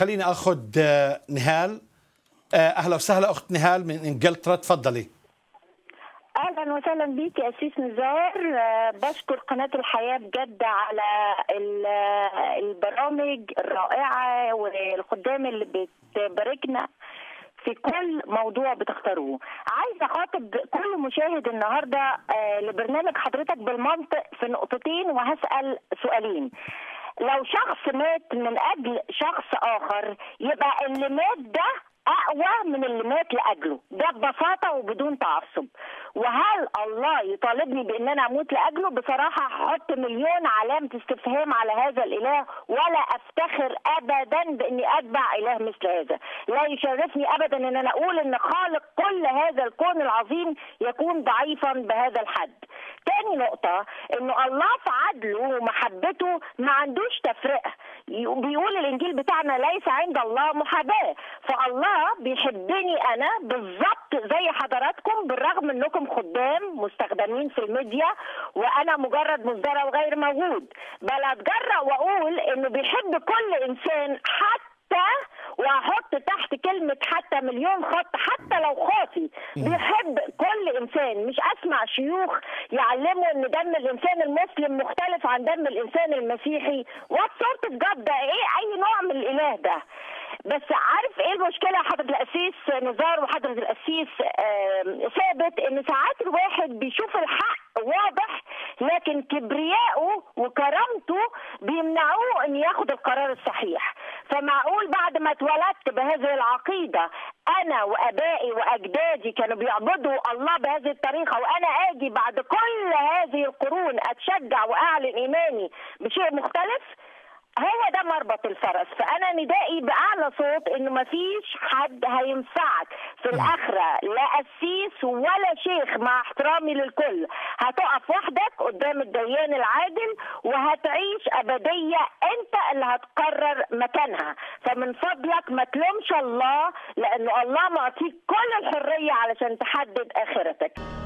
خليني اخذ آه، نهال آه، اهلا وسهلا اخت نهال من انجلترا تفضلي اهلا وسهلا بيك يا اسيس نزار آه، بشكر قناه الحياه بجد على ال- آه، البرامج الرائعه والخدام اللي بتباركنا في كل موضوع بتختاروه عايزه اخاطب كل مشاهد النهارده آه، لبرنامج حضرتك بالمنطق في نقطتين وهسال سؤالين لو شخص مات من اجل شخص اخر يبقى اللي مات ده اقوى من اللي مات لاجله ده ببساطه وبدون تعصب وهل الله يطالبني بان انا اموت لاجله بصراحه هحط مليون علامه استفهام على هذا الاله ولا افتخر ابدا باني اتبع اله مثل هذا لا يشرفني ابدا ان انا اقول ان خالق كل هذا الكون العظيم يكون ضعيفا بهذا الحد تاني نقطة انه الله في عدله ومحبته ما عندوش تفرقة بيقول الانجيل بتاعنا ليس عند الله محاباة فالله بيحبني انا بالظبط زي حضراتكم بالرغم انكم خدام مستخدمين في الميديا وانا مجرد مصدرة وغير موجود بل اتجرأ واقول انه بيحب كل انسان حتى وهحط تحت كلمة حتى مليون خط حتى لو خاطي بيحب كل إنسان مش أسمع شيوخ يعلموا إن دم الإنسان المسلم مختلف عن دم الإنسان المسيحي وات سورت اوف جاد ده إيه أي نوع من الإله ده بس عارف ايه المشكله حضره القسيس نزار وحضره القسيس آم، ثابت ان ساعات الواحد بيشوف الحق واضح لكن كبريائه وكرامته بيمنعوه ان ياخد القرار الصحيح فمعقول بعد ما اتولدت بهذه العقيده انا وابائي واجدادي كانوا بيعبدوا الله بهذه الطريقه وانا اجي بعد كل هذه القرون اتشجع واعلن ايماني بشيء مختلف هو ده مربط الفرس فانا ندائي باعلى صوت انه مفيش حد هينفعك في الاخره لا قسيس ولا شيخ مع احترامي للكل هتقف وحدك قدام الديان العادل وهتعيش ابديه انت اللي هتقرر مكانها فمن فضلك ما تلومش الله لانه الله معطيك كل الحريه علشان تحدد اخرتك